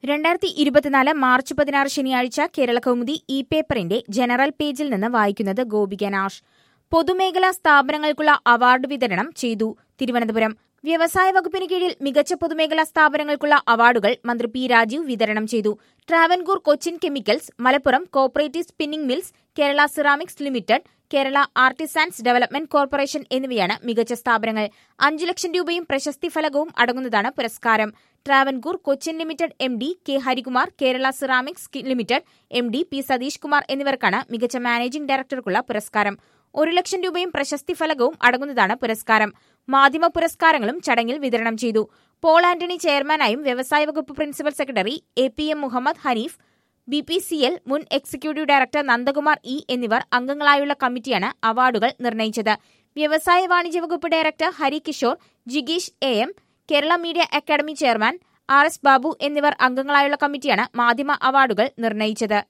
രണ്ടായിരത്തി ഇരുപത്തിനാല് മാർച്ച് പതിനാറ് ശനിയാഴ്ച കേരള കൗമുദി ഇ പേപ്പറിന്റെ ജനറൽ പേജിൽ നിന്ന് വായിക്കുന്നത് ഗോപിക നാഷ് പൊതുമേഖലാ സ്ഥാപനങ്ങൾക്കുള്ള അവാർഡ് വിതരണം ചെയ്തു തിരുവനന്തപുരം വ്യവസായ വകുപ്പിന് കീഴിൽ മികച്ച പൊതുമേഖലാ സ്ഥാപനങ്ങൾക്കുള്ള അവാർഡുകൾ മന്ത്രി പി രാജീവ് വിതരണം ചെയ്തു Travancore Cochin chemicals Malappuram cooperative spinning mills Kerala ceramics limited Kerala artisans development corporation എന്നിവയാണ് മികച്ച സ്ഥാപനങ്ങൾ അഞ്ചു ലക്ഷം രൂപയും പ്രശസ്തി ഫലകവും അടങ്ങുന്നതാണ് പുരസ്കാരം Travancore Cochin limited M D K Harikumar Kerala ceramics limited M D P Satheesh Kumar എന്നിവർക്കാണ് മികച്ച മാനേജിംഗ് ഡയറക്ടർക്കുള്ള പുരസ്കാരം ഒരു ലക്ഷം രൂപയും പ്രശസ്തി ഫലകവും അടങ്ങുന്നതാണ് പുരസ്കാരം മാധ്യമ പുരസ്കാരങ്ങളും ചടങ്ങിൽ വിതരണം ചെയ്തു പോൾ ആന്റണി ചെയർമാനായും വ്യവസായ വകുപ്പ് principal secretary A P M Muhammad Hanif B P C L മുൻ എക്സിക്യൂട്ടീവ് ഡയറക്ടർ നന്ദകുമാർ ഇ എന്നിവർ അംഗങ്ങളായുള്ള കമ്മിറ്റിയാണ് അവാർഡുകൾ നിർണയിച്ചത് വ്യവസായ വാണിജ്യ വകുപ്പ് ഡയറക്ടർ ഹരി കിഷോർ ജിഗീഷ് A M Kerala media academy chairman R S Babu എന്നിവർ അംഗങ്ങളായുള്ള കമ്മിറ്റിയാണ് മാധ്യമ അവാർഡുകൾ നിർണയിച്ചത്